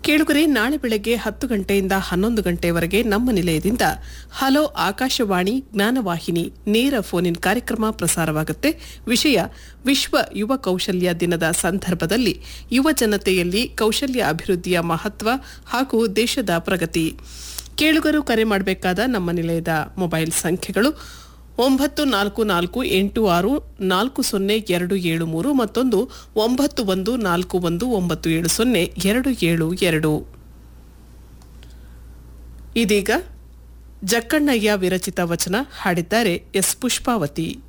ಕೇಳುಗರೆ ನಾಳೆ ಬೆಳಗ್ಗೆ ಹತ್ತು ಗಂಟೆಯಿಂದ ಹನ್ನೊಂದು ಗಂಟೆವರೆಗೆ ನಮ್ಮ ನಿಲಯದಿಂದ ಹಲೋ ಆಕಾಶವಾಣಿ ಜ್ಞಾನವಾಹಿನಿ ನೇರ ಫೋನ್ ಇನ್ ಕಾರ್ಯಕ್ರಮ ಪ್ರಸಾರವಾಗುತ್ತೆ ವಿಷಯ ವಿಶ್ವ ಯುವ ಕೌಶಲ್ಯ ದಿನದ ಸಂದರ್ಭದಲ್ಲಿ ಯುವ ಜನತೆಯಲ್ಲಿ ಕೌಶಲ್ಯ ಅಭಿವೃದ್ಧಿಯ ಮಹತ್ವ ಹಾಗೂ ದೇಶದ ಪ್ರಗತಿ ಕೇಳುಗರು ಕರೆ ಮಾಡಬೇಕಾದ ನಮ್ಮ ನಿಲಯದ ಮೊಬೈಲ್ ಸಂಖ್ಯೆಗಳು ಒಂಬತ್ತು ನಾಲ್ಕು ನಾಲ್ಕು ಎಂಟು ಆರು ನಾಲ್ಕು ಸೊನ್ನೆ ಎರಡು ಏಳು ಮೂರು ಮತ್ತೊಂದು ಒಂಬತ್ತು ಒಂದು ನಾಲ್ಕು ಒಂದು ಒಂಬತ್ತು ಏಳು ಸೊನ್ನೆ ಎರಡು ಏಳು ಎರಡು ಇದೀಗ ಜಕ್ಕಣ್ಣಯ್ಯ ವಿರಚಿತ ವಚನ ಹಾಡಿದ್ದಾರೆ ಎಸ್ ಪುಷ್ಪಾವತಿ